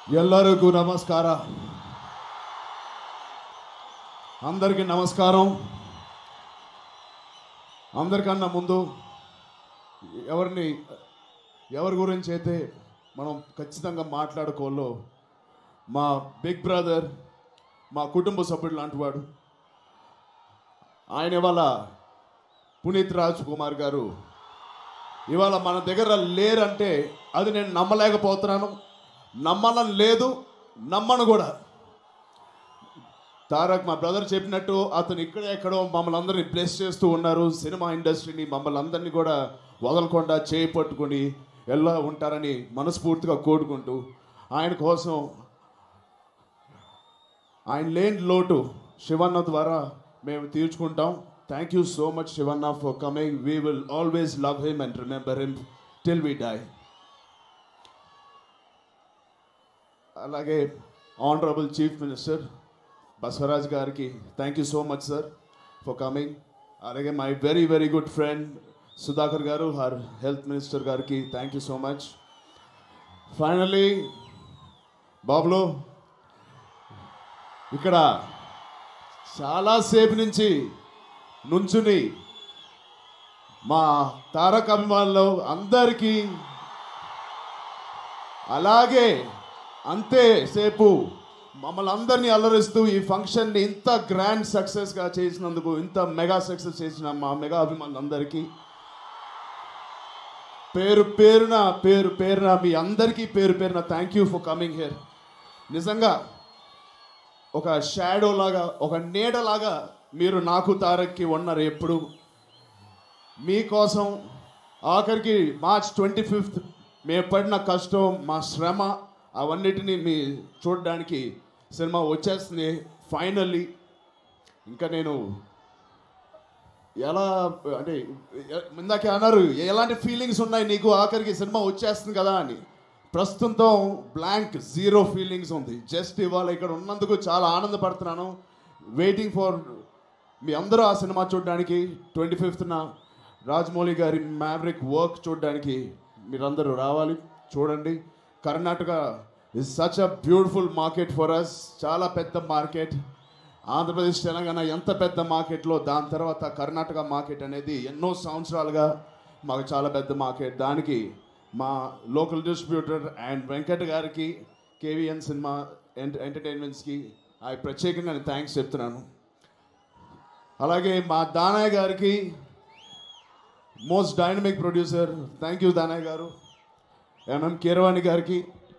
ಎಲ್ಲರಿಗೂ ನಮಸ್ಕಾರ అందరికీ నమస్కారం అందరికన్నా ముందు ఎవరిని ఎవరి గురించి అయితే మనం ఖచ్చితంగా మాట్లాడుకోవాలో మా బిగ్ బ్రదర్ మా కుటుంబ సభ్యుడు లాంటి వాడు ఆయన ఇవాళ పునీత్ రాజ్ కుమార్ గారు ఇవాళ మన దగ్గర లేరంటే అది నేను నమ్మలేకపోతున్నాను నమ్మడం లేదు నమ్మను కూడా తారక్ మా బ్రదర్ చెప్పినట్టు అతను ఇక్కడ ఎక్కడో మమ్మల్ని అందరినీ బ్లెస్ చేస్తూ ఉన్నారు సినిమా ఇండస్ట్రీని మమ్మల్ని అందరినీ కూడా వదలకుండా చేయి పట్టుకుని ఎలా ఉంటారని మనస్ఫూర్తిగా కోరుకుంటూ ఆయన కోసం ఆయన లేని లోటు శివన్న ద్వారా మేము తీర్చుకుంటాం thank you so much Shivanna for coming we will always love him and remember him till we die అలాగే ఆనరబుల్ చీఫ్ మినిస్టర్ బసవరాజ్ గారికి thank you so much sir for coming అలాగే my very very good friend Sudhakar garu her health minister గారికి thank you so much finally బాబులు ఇక్కడ చాలాసేపు నుంచి నుంచుని మా తారక అభిమానులు అందరికీ అలాగే అంతే సేపు మమ్మల్ని అందరినీ అల్లరిస్తూ ఈ ఫంక్షన్ని ఇంత గ్రాండ్ సక్సెస్గా చేసినందుకు ఇంత మెగా సక్సెస్ చేసిన మా మెగా అభిమానులందరికీ పేరు పేరున పేరు పేరున మీ అందరికీ పేరు పేరున thank you for coming here నిజంగా ఒక షాడో లాగా ఒక నీడలాగా మీరు నాకు తారక్కి ఉన్నారు ఎప్పుడు మీకోసం ఆఖరికి మార్చ్ ట్వంటీ ఫిఫ్త్ మేము పడిన కష్టం మా శ్రమ అవన్నిటినీ మీ చూడడానికి సినిమా వచ్చేస్తుంది ఫైనల్లీ ఇంకా నేను ఎలా అంటే ఎ- ఇందాకే అన్నారు ఎలాంటి ఫీలింగ్స్ ఉన్నాయి నీకు ఆఖరికి సినిమా వచ్చేస్తుంది కదా అని ప్రస్తుతం బ్లాంక్ జీరో ఫీలింగ్స్ ఉంది జస్ట్ ఇవాళ ఇక్కడ ఉన్నందుకు చాలా ఆనందపడుతున్నాను వెయిటింగ్ ఫర్ మీ అందరూ ఆ సినిమా చూడడానికి ట్వంటీ ఫిఫ్త్న రాజమౌళి గారి మ్యావరిక్ వర్క్ చూడడానికి మీరందరూ రావాలి చూడండి Karnataka is such a beautiful market for us చాలా పెద్ద మార్కెట్ ఆంధ్రప్రదేశ్ తెలంగాణ ఎంత పెద్ద మార్కెట్లో దాని తర్వాత కర్ణాటక మార్కెట్ అనేది ఎన్నో సంవత్సరాలుగా మాకు చాలా పెద్ద మార్కెట్ దానికి మా లోకల్ డిస్ట్రిబ్యూటర్ అండ్ వెంకట్ గారికి కేవీఎన్ సినిమా ఎంట ఎంటర్టైన్మెంట్స్కి ఆ ప్రత్యేకంగా నేను థ్యాంక్స్ చెప్తున్నాను అలాగే మా దానయ్య గారికి most dynamic producer thank you Danayya garu MM Keeravani గారికి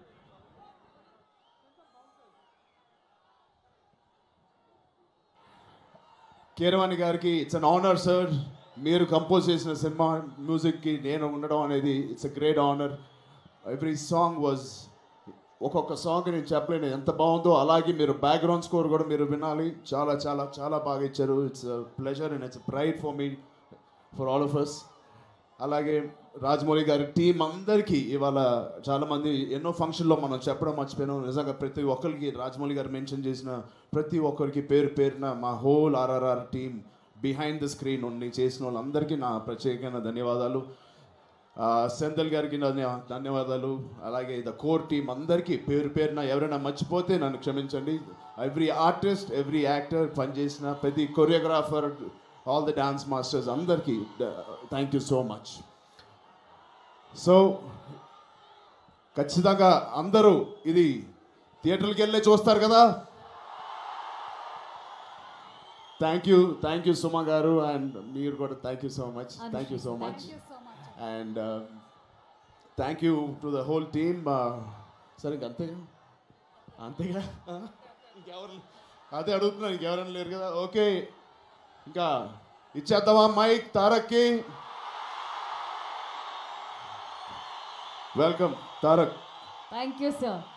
కీరవాణి గారికి ఇట్స్ అన్ ఆనర్ సార్ మీరు కంపోజ్ చేసిన సినిమా మ్యూజిక్కి నేను ఉండడం అనేది it's a great honour every song was ఒక్కొక్క సాంగ్ నేను చెప్పలేను ఎంత బాగుందో అలాగే మీరు బ్యాక్గ్రౌండ్ స్కోర్ కూడా మీరు వినాలి చాలా చాలా చాలా బాగా ఇచ్చారు it's pleasure and it's pride for me for all of us అలాగే రాజమౌళి గారి టీం అందరికీ ఇవాళ చాలామంది ఎన్నో ఫంక్షన్లో మనం చెప్పడం మర్చిపోయాను నిజంగా ప్రతి ఒక్కరికి రాజమౌళి గారు మెన్షన్ చేసిన ప్రతి ఒక్కరికి పేరు పేరున మా whole RRR team behind the screen ఉండి చేసిన వాళ్ళందరికీ నా ప్రత్యేకమైన ధన్యవాదాలు ఆ, సెంథల్ గారికి ధన్య- ధన్యవాదాలు అలాగే ద కోర్ టీం అందరికీ పేరు పేరున ఎవరైనా మర్చిపోతే నన్ను క్షమించండి ఎవ్రీ ఆర్టిస్ట్ ఎవ్రీ యాక్టర్ పనిచేసిన ప్రతి choreographer all the dance masters అందరికీ thank you so much so ఖచ్చితంగా అందరూ ఇది థియేటర్కి వెళ్ళే చూస్తారు కదా thank you thank you Suma garu and మీరు కూడా thank you so much thank you so much Thank you so much. And thank you to the whole team సరే ఇంక అంతేగా అంతేగా ఆ? ఇంకెవరు అదే అడుగుతున్నా ఇంకెవరైనా లేరు కదా ఓకే ఇంకా ఇచ్చేద్దామా మైక్ తారక్కి welcome Tarak Thank you, sir.